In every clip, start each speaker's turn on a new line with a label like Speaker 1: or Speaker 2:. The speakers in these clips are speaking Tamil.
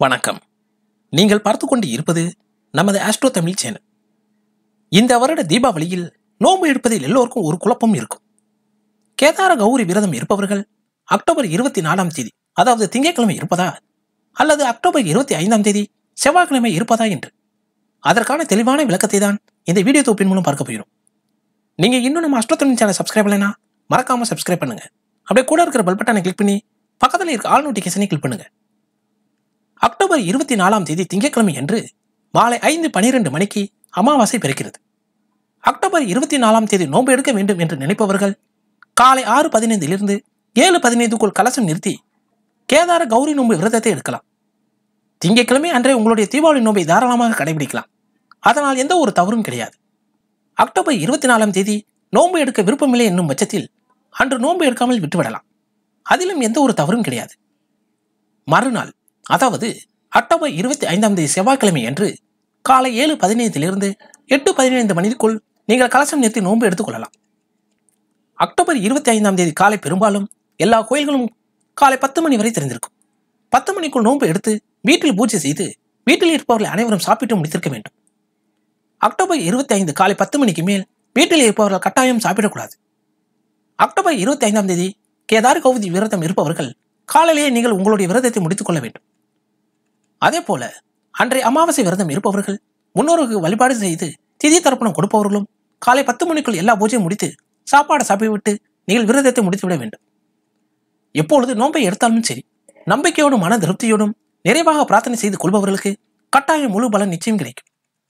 Speaker 1: வணக்கம் நீங்கள் பார்த்து கொண்டு இருப்பது நமது ஆஸ்ட்ரோ தமிழ் சேனல் இந்த வருட தீபாவளியில் நோன்பு எடுப்பதில் எல்லோருக்கும் ஒரு குழப்பம் இருக்கும் கேதார கௌரி விரதம் இருப்பவர்கள் அக்டோபர் இருபத்தி நாலாம் தேதி அதாவது திங்கட்கிழமை இருப்பதா அல்லது அக்டோபர் இருபத்தி ஐந்தாம் தேதி செவ்வாய்க்கிழமை இருப்பதா என்று அதற்கான தெளிவான விளக்கத்தை தான் இந்த வீடியோ தொப்பின் மூலம் பார்க்க போகிறோம் நீங்க இன்னும் நம்ம அஸ்ட்ரோ தமிழ் சேனல் சப்ஸ்கிரைப் பண்ணலைன்னா மறக்காம சப்ஸ்கிரைப் பண்ணுங்க அப்படியே கூட இருக்கிற பெல் பட்டனை கிளிக் பண்ணி பக்கத்தில் இருக்க ஆல் நோட்டிஃபிகேஷனை கிளிக் பண்ணுங்க அக்டோபர் இருபத்தி நாலாம் தேதி திங்கட்கிழமை அன்று மாலை ஐந்து பனிரெண்டு மணிக்கு அமாவாசை பிறக்கிறது அக்டோபர் இருபத்தி நாலாம் தேதி நோன்பு எடுக்க வேண்டும் என்று நினைப்பவர்கள் காலை ஆறு பதினைந்திலிருந்து ஏழு பதினைந்துக்குள் கலசம் நிறுத்தி கேதார கௌரி நோன்பு விரதத்தை எடுக்கலாம் திங்கட்கிழமை அன்றே உங்களுடைய தீபாவளி நோன்பை தாராளமாக கடைபிடிக்கலாம் அதனால் எந்த ஒரு தவறும் கிடையாது அக்டோபர் இருபத்தி நாலாம் தேதி நோன்பு எடுக்க விருப்பமில்லை என்னும் பட்சத்தில் அன்று நோன்பு எடுக்காமல் விட்டுவிடலாம் அதிலும் எந்த ஒரு தவறும் கிடையாது மறுநாள் அதாவது அக்டோபர் இருபத்தி ஐந்தாம் தேதி செவ்வாய்க்கிழமை அன்று காலை ஏழு பதினைந்திலிருந்து எட்டு பதினைந்து மணிக்குள் நீங்கள் கலசம் நிறுத்தி நோன்பு எடுத்துக்கொள்ளலாம் அக்டோபர் இருபத்தி ஐந்தாம் தேதி காலை பெரும்பாலும் எல்லா கோயில்களும் காலை பத்து மணி வரை திறந்திருக்கும் பத்து மணிக்குள் நோன்பு எடுத்து வீட்டில் பூஜை செய்து வீட்டில் இருப்பவர்கள் அனைவரும் சாப்பிட்டு முடித்திருக்க வேண்டும் அக்டோபர் இருபத்தி ஐந்து காலை பத்து மணிக்கு மேல் வீட்டில் இருப்பவர்கள் கட்டாயம் சாப்பிடக்கூடாது அக்டோபர் இருபத்தி ஐந்தாம் தேதி கேதார் கௌதி விரதம் இருப்பவர்கள் காலையிலேயே நீங்கள் உங்களுடைய விரதத்தை முடித்துக் கொள்ள வேண்டும் அதே போல அன்றைய அமாவாசை விரதம் இருப்பவர்கள் முன்னோருக்கு வழிபாடு செய்து திதி தர்ப்பணம் கொடுப்பவர்களும் காலை பத்து மணிக்குள் எல்லா பூஜையும் முடித்து சாப்பாடு சாப்பிட்டுவிட்டு நீங்கள் விரதத்தை முடித்துவிட வேண்டும் எப்பொழுது நோன்பை எடுத்தாலும் சரி நம்பிக்கையோடும் மன திருப்தியோடும் நிறைவாக பிரார்த்தனை செய்து கொள்பவர்களுக்கு கட்டாயம் முழு பலன் நிச்சயம் கிடைக்கும்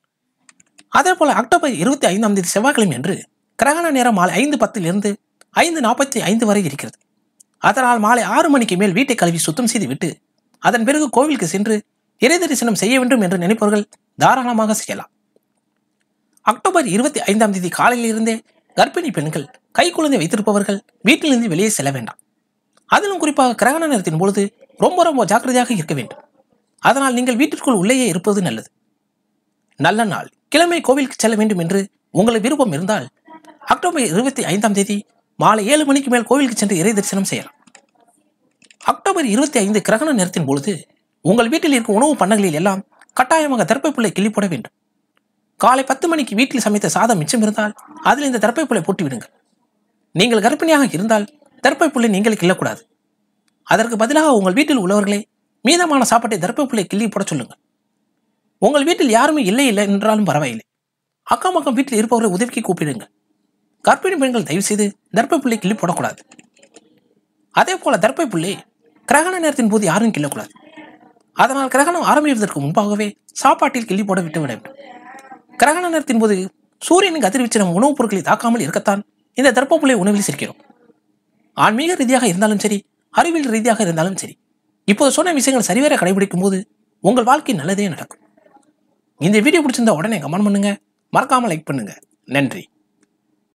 Speaker 1: அதே போல அக்டோபர் இருபத்தி ஐந்தாம் தேதி செவ்வாய்க்கிழமை அன்று கிரகண நேரம் மாலை ஐந்து பத்திலிருந்து ஐந்து நாற்பத்தி ஐந்து வரை இருக்கிறது அதனால் மாலை ஆறு மணிக்கு மேல் வீட்டை கழுவி சுத்தம் செய்து விட்டு அதன் பிறகு கோவிலுக்கு சென்று இறை தரிசனம் செய்ய வேண்டும் என்று நினைப்பவர்கள் தாராளமாக செய்யலாம் அக்டோபர் இருபத்தி ஐந்தாம் தேதி காலையிலிருந்தே கர்ப்பிணி பெண்கள் கைக்குழந்தை வைத்திருப்பவர்கள் வீட்டிலிருந்து வெளியே செல்ல வேண்டாம் அதிலும் குறிப்பாக கிரகண நேரத்தின் பொழுது ரொம்ப ரொம்ப ஜாக்கிரதையாக இருக்க வேண்டும் அதனால் நீங்கள் வீட்டிற்குள் உள்ளேயே இருப்பது நல்லது நல்ல நாள் கிழமை கோவிலுக்கு செல்ல வேண்டும் என்று உங்களுக்கு விருப்பம் இருந்தால் அக்டோபர் இருபத்தி ஐந்தாம் தேதி மாலை ஏழு மணிக்கு மேல் கோவிலுக்கு சென்று இறை தரிசனம் செய்யலாம் அக்டோபர் இருபத்தி ஐந்து கிரகண நேரத்தின் பொழுது உங்கள் வீட்டில் இருக்கும் உணவு பண்ணங்களில் எல்லாம் கட்டாயமாக தர்ப்பை புல்லை கிள்ளி போட வேண்டும் காலை பத்து மணிக்கு வீட்டில் சமைத்த சாதம் மிச்சம் இருந்தால் அதில் இந்த தர்ப்பை புல்லை போட்டு விடுங்கள் நீங்கள் கர்ப்பிணியாக இருந்தால் தர்ப்பை புல்லை நீங்கள் கிள்ளக்கூடாது அதற்கு பதிலாக உங்கள் வீட்டில் உள்ளவர்களே மீதமான சாப்பாட்டை தர்ப்பை புல்லை கிள்ளி போட சொல்லுங்கள் உங்கள் வீட்டில் யாருமே இல்லை இல்லை என்றாலும் பரவாயில்லை அக்கம் பக்கம் வீட்டில் இருப்பவரை உதவிக்கு கூப்பிடுங்கள் கர்ப்பிணி பெண்கள் தயவு செய்து தர்ப்பை புல்லை கிள்ளி போடக்கூடாது அதே போல தர்ப்பை புல்லை கிரகண நேரத்தின் போது யாரும் கிள்ளக்கூடாது அதனால் கிரகணம் ஆரம்பிப்பதற்கு முன்பாகவே சாப்பாட்டில் கிள்ளி போட விட்டு விட வேண்டும் கிரகண நேரத்தின் போது சூரியனுக்கு கதிர்வீச்சு நம் உணவுப் பொருட்களை தாக்காமல் இருக்கத்தான் இந்த தர்ப்ப புல்லை உணவில் சேர்க்கிறோம் ஆன்மீக ரீதியாக இருந்தாலும் சரி அறிவியல் ரீதியாக இருந்தாலும் சரி இப்போது சொன்ன விஷயங்கள் சரிவர கடைபிடிக்கும் போது உங்கள் வாழ்க்கை நல்லதே நடக்கும் இந்த வீடியோ பிடிச்சிருந்தா உடனே கமெண்ட் பண்ணுங்க மறக்காம லைக் பண்ணுங்க நன்றி